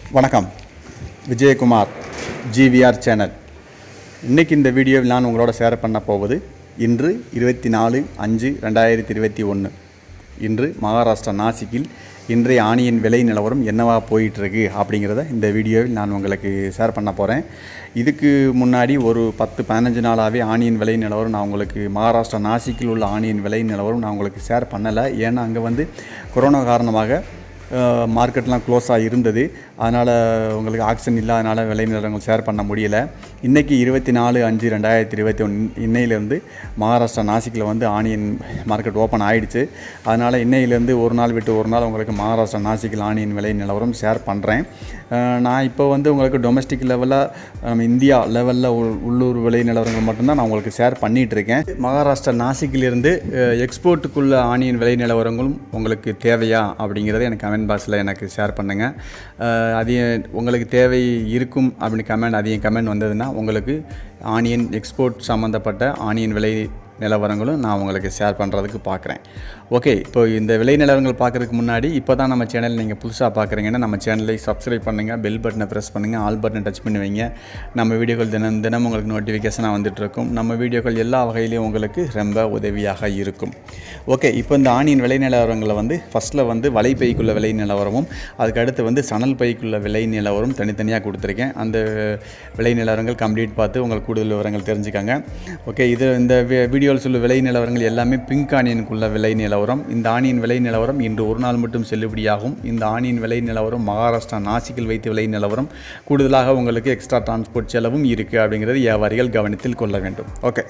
வணக்கம் Vijayakumar GVR channel இன்றைக்கி இந்த வீடியோவில் நான் உங்களோட ஷேர் பண்ண போவது இன்று இருபத்தி நாலு அஞ்சு ரெண்டாயிரத்தி இருபத்தி ஒன்று இன்று மகாராஷ்டிரா நாசிக்கில் இன்றைய ஆணியின் விலை நிலவரம் என்னவா போயிட்டுருக்கு அப்படிங்கிறத இந்த வீடியோவில் நான் உங்களுக்கு ஷேர் பண்ண போகிறேன் இதுக்கு முன்னாடி ஒரு பத்து பதினஞ்சு நாளாகவே ஆணியின் விலை நிலவரம் நான் உங்களுக்கு மகாராஷ்டிரா நாசிக்கில் உள்ள ஆணியின் விலை நிலவரம் நான் உங்களுக்கு ஷேர் பண்ணலை ஏன்னா அங்கே வந்து கொரோனா காரணமாக மார்க்கெட்லாம் க்ளோஸாக இருந்தது அதனால் உங்களுக்கு ஆக்ஷன் இல்லாதனால விலை நிலவரங்கள் ஷேர் பண்ண முடியல இன்றைக்கி இருபத்தி நாலு அஞ்சு ரெண்டாயிரத்தி இருபத்தி ஒன்று இன்னையிலேருந்து மகாராஷ்டிரா நாசிக்கில் வந்து ஆனியன் மார்க்கெட் ஓப்பன் ஆயிடுச்சு அதனால் இன்னையிலேருந்து ஒரு நாள் விட்டு ஒரு நாள் உங்களுக்கு மகாராஷ்டிரா நாசிக்கில் ஆனியன் விலை நிலவரம் ஷேர் பண்ணுறேன் நான் இப்போ வந்து உங்களுக்கு டொமஸ்டிக் லெவலில் நம்ம இந்தியா லெவலில் உள்ளூர் விலை நிலவரங்கள் மட்டும்தான் நான் உங்களுக்கு ஷேர் பண்ணிகிட்டு இருக்கேன் மகாராஷ்டிரா நாசிக்கிலிருந்து எக்ஸ்போர்ட்டுக்குள்ள ஆனியன் விலை நிலவரங்களும் உங்களுக்கு தேவையா அப்படிங்கிறத எனக்கு கமெண்ட் பாக்ஸில் எனக்கு ஷேர் பண்ணுங்கள் அதையும் உங்களுக்கு தேவை இருக்கும் அப்படின்னு கமெண்ட் அதையும் கமெண்ட் வந்ததுன்னா உங்களுக்கு ஆனியன் எக்ஸ்போர்ட் சம்மந்தப்பட்ட ஆனியன் விலை நிலவரங்களும் நான் உங்களுக்கு ஷேர் பண்ணுறதுக்கு பார்க்குறேன் ஓகே இப்போ இந்த விலை நிலவரங்கள் பார்க்குறதுக்கு முன்னாடி இப்போ தான் நம்ம சேனல் நீங்கள் புதுசாக பார்க்குறீங்கன்னா நம்ம சேனலை சப்ஸ்கிரைப் பண்ணுங்கள் பெல் பட்டனை ப்ரெஸ் பண்ணுங்கள் ஆல் பட்டனை டச் பண்ணி வைங்க நம்ம வீடியோக்கள் தினம் தினம் உங்களுக்கு நோட்டிஃபிகேஷனாக வந்துட்டுருக்கும் நம்ம வீடியோக்கள் எல்லா வகையிலையும் உங்களுக்கு ரொம்ப உதவியாக இருக்கும் ஓகே இப்போ இந்த ஆணியின் விலை நிலவரங்களை வந்து ஃபஸ்ட்டில் வந்து வலைப்பைக்குள்ள விலை நிலவரமும் அதுக்கடுத்து வந்து சணல் பைக்குள்ள விலை நிலவரம் தனித்தனியாக கொடுத்துருக்கேன் அந்த விலை நிலவரங்கள் கம்ப்ளீட் பார்த்து உங்களுக்கு கூடுதல் விவரங்கள் தெரிஞ்சுக்கங்க ஓகே இது இந்த வீடியோவில் சொல்லும் விலை நிலவரங்கள் எல்லாமே பிங்க் ஆனியனுக்குள்ள விலை நிலவரம் இந்த ஆணியின் விலை நிலவரம் இன்று ஒரு நாள் மட்டும் செல்லுபடியாகும் இந்த ஆணியின் விலை நிலவரம் மகாராஷ்டிரா நாசிக்கில் வைத்த விலை நிலவரம் கூடுதலாக உங்களுக்கு எக்ஸ்ட்ரா டிரான்ஸ்போர்ட் செலவும் இருக்குது அப்படிங்கிறது வியாபாரிகள் கவனத்தில் கொள்ள வேண்டும் ஓகே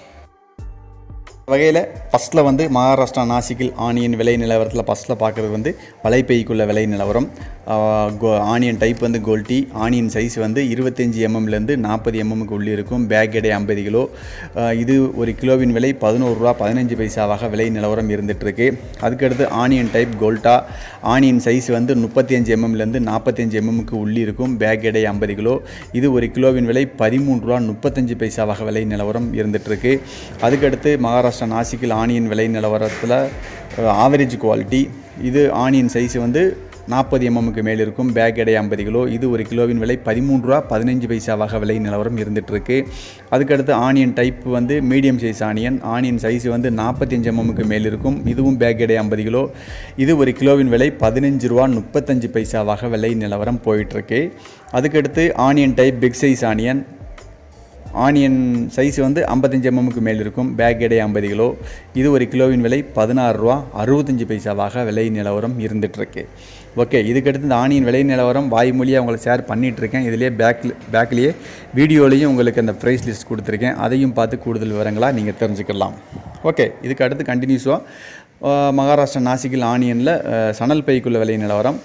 வகையில் ஃபஸ்ட்டில் வந்து மகாராஷ்டிரா நாசிக்கில் ஆனியன் விலை நிலவரத்தில் ஃபஸ்ட்டில் பார்க்குறது வந்து வலைப்பைக்குள்ள விலை நிலவரம் கோ ஆனியன் டைப் வந்து கோல்டி ஆனியன் சைஸ் வந்து இருபத்தஞ்சி எம்எம்லேருந்து நாற்பது எம்எம்க்கு உள்ளே இருக்கும் பேக் எடை ஐம்பது கிலோ இது ஒரு கிலோவின் விலை பதினோரு ரூபா பதினஞ்சு பைசாவாக விலை நிலவரம் இருந்துகிட்ருக்கு அதுக்கடுத்து ஆனியன் டைப் கோல்டா ஆனியன் சைஸ் வந்து முப்பத்தி அஞ்சு எம்எம்லேருந்து நாற்பத்தஞ்சு எம்எம்க்கு உள்ளே இருக்கும் பேக் எடை ஐம்பது கிலோ இது ஒரு கிலோவின் விலை பதிமூன்று ரூபா முப்பத்தஞ்சு பைசாவாக விலை நிலவரம் இருந்துகிட்ருக்கு அதுக்கடுத்து மகாராஷ்டிரா மகாராஷ்டிரா நாசிக்கில் ஆனியன் விலை நிலவரத்தில் ஆவரேஜ் குவாலிட்டி இது ஆனியன் சைஸ் வந்து நாற்பது எம்எம்க்கு மேல் இருக்கும் பேக் எடை ஐம்பது கிலோ இது ஒரு கிலோவின் விலை பதிமூன்று ரூபா பதினஞ்சு பைசாவாக விலை நிலவரம் இருந்துகிட்ருக்கு அதுக்கடுத்து ஆனியன் டைப் வந்து medium size onion onion size வந்து நாற்பத்தஞ்சு எம்எம்க்கு மேல் இருக்கும் இதுவும் பேக் எடை ஐம்பது கிலோ இது ஒரு கிலோவின் விலை பதினஞ்சு ரூபா முப்பத்தஞ்சு பைசாவாக விலை நிலவரம் போயிட்டுருக்கு அதுக்கடுத்து onion type big size onion onion size வந்து ஐம்பத்தஞ்சு எம்எம்க்கு மேல் இருக்கும் பேக் எடை ஐம்பது கிலோ இது ஒரு கிலோவின் விலை பதினாறு ரூபா அறுபத்தஞ்சு பைசாவாக விலை நிலவரம் இருந்துகிட்ருக்கு ஓகே இதுக்கடுத்து இந்த ஆனியன் விலை நிலவரம் வாய்மொழியாக உங்களை ஷேர் பண்ணிகிட்ருக்கேன் இதிலே பேக்கில் பேக்லேயே வீடியோலையும் உங்களுக்கு அந்த ப்ரைஸ் லிஸ்ட் கொடுத்துருக்கேன் அதையும் பார்த்து கூடுதல் விவரங்களாக நீங்கள் தெரிஞ்சுக்கலாம் ஓகே இதுக்கு அடுத்து கண்டினியூஸாக மகாராஷ்டிரா நாசிக்கில் ஆனியனில் சணல் பைக்குள்ள விலை நிலவரம்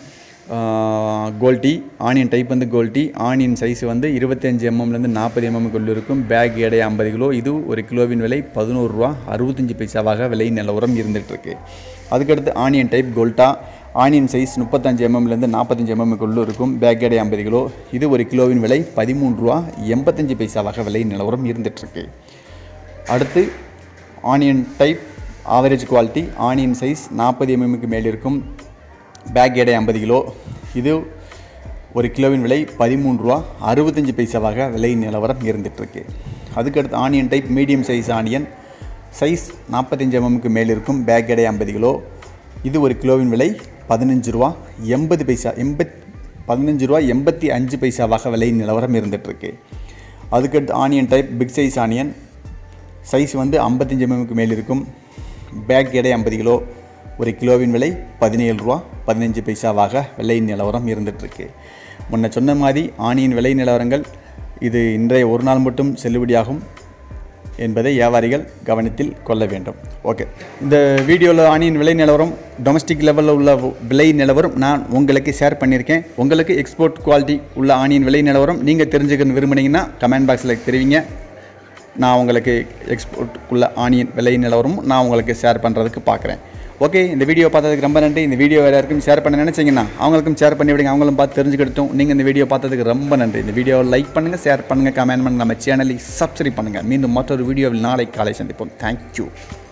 கோல்டி ஆனியன் டைப் வந்து கோல்டி ஆனியன் சைஸ் வந்து இருபத்தஞ்சி எம்எம்லேருந்து நாற்பது எம்எம்க்குள்ள இருக்கும் பேக் எடை ஐம்பது கிலோ இது ஒரு கிலோவின் விலை பதினோரு ரூபா அறுபத்தஞ்சி பைசாவாக விலை நிலவரம் இருந்துகிட்ருக்கு அதுக்கடுத்து ஆனியன் டைப் கோல்டா ஆனியன் சைஸ் முப்பத்தஞ்சு எம்எம்லேருந்து நாற்பத்தஞ்சு எம்எம்க்குள்ளே இருக்கும் பேக் எடை ஐம்பது கிலோ இது ஒரு கிலோவின் விலை பதிமூன்று ரூபா எண்பத்தஞ்சு பைசாவாக விலை நிலவரம் இருந்துகிட்ருக்கு அடுத்து onion type average quality onion size நாற்பது எம்எம்க்கு மேல் இருக்கும் பேக் எடை ஐம்பது கிலோ இது ஒரு கிலோவின் விலை பதிமூன்று ரூபா அறுபத்தஞ்சி பைசாவாக விலை நிலவரம் இருந்துகிட்ருக்கு அதுக்கடுத்து onion type medium size onion size நாற்பத்தஞ்சு எம்எம்க்கு மேல் இருக்கும் பேக் எடை ஐம்பது கிலோ இது ஒரு கிலோவின் விலை பதினஞ்சு ரூபா எண்பது பைசா எண்பத் பதினஞ்சு ரூபா எண்பத்தி அஞ்சு பைசாவாக விலை நிலவரம் இருந்துகிட்ருக்கு அதுக்கடுத்து onion type big size onion size வந்து ஐம்பத்தஞ்சு எம்எம்க்கு மேல் இருக்கும் பேக் எடை ஐம்பது கிலோ ஒரு கிலோவின் விலை பதினேழு ரூபா பதினஞ்சு பைசாவாக விலை நிலவரம் இருந்துகிட்ருக்கு முன்ன சொன்ன மாதிரி ஆணியின் விலை நிலவரங்கள் இது இன்றைய ஒரு நாள் மட்டும் செல்லுபடியாகும் என்பதை வியாபாரிகள் கவனத்தில் கொள்ள வேண்டும் ஓகே இந்த வீடியோவில் ஆணியின் விலை நிலவரம் டொமஸ்டிக் லெவலில் உள்ள விலை நிலவரம் நான் உங்களுக்கு ஷேர் பண்ணியிருக்கேன் உங்களுக்கு எக்ஸ்போர்ட் குவாலிட்டி உள்ள ஆணியின் விலை நிலவரம் நீங்கள் தெரிஞ்சுக்கணும் விரும்புனீங்கன்னா கமெண்ட் பாக்ஸில் தெரிவிங்க நான் உங்களுக்கு எக்ஸ்போர்ட்டுக்குள்ள ஆனியன் விலை நிலவரம் நான் உங்களுக்கு ஷேர் பண்ணுறதுக்கு பார்க்குறேன் ஓகே இந்த வீடியோ பார்த்ததுக்கு ரொம்ப நன்றி இந்த வீடியோ வேறு யாருக்கும் ஷேர் பண்ண நினச்சிங்கன்னா அவங்களுக்கும் ஷேர் பண்ணி விடுங்க அவங்களும் பார்த்து தெரிஞ்சுக்கிட்டும் நீங்கள் இந்த வீடியோ பார்த்ததுக்கு ரொம்ப நன்றி இந்த வீடியோவை லைக் பண்ணுங்கள் ஷேர் பண்ணுங்கள் கமெண்ட் பண்ணுங்கள் நம்ம சேனலை சப்ஸ்கிரைப் பண்ணுங்கள் மீண்டும் மற்றொரு வீடியோவில் நாளை காலை சந்திப்போம் தேங்க்யூ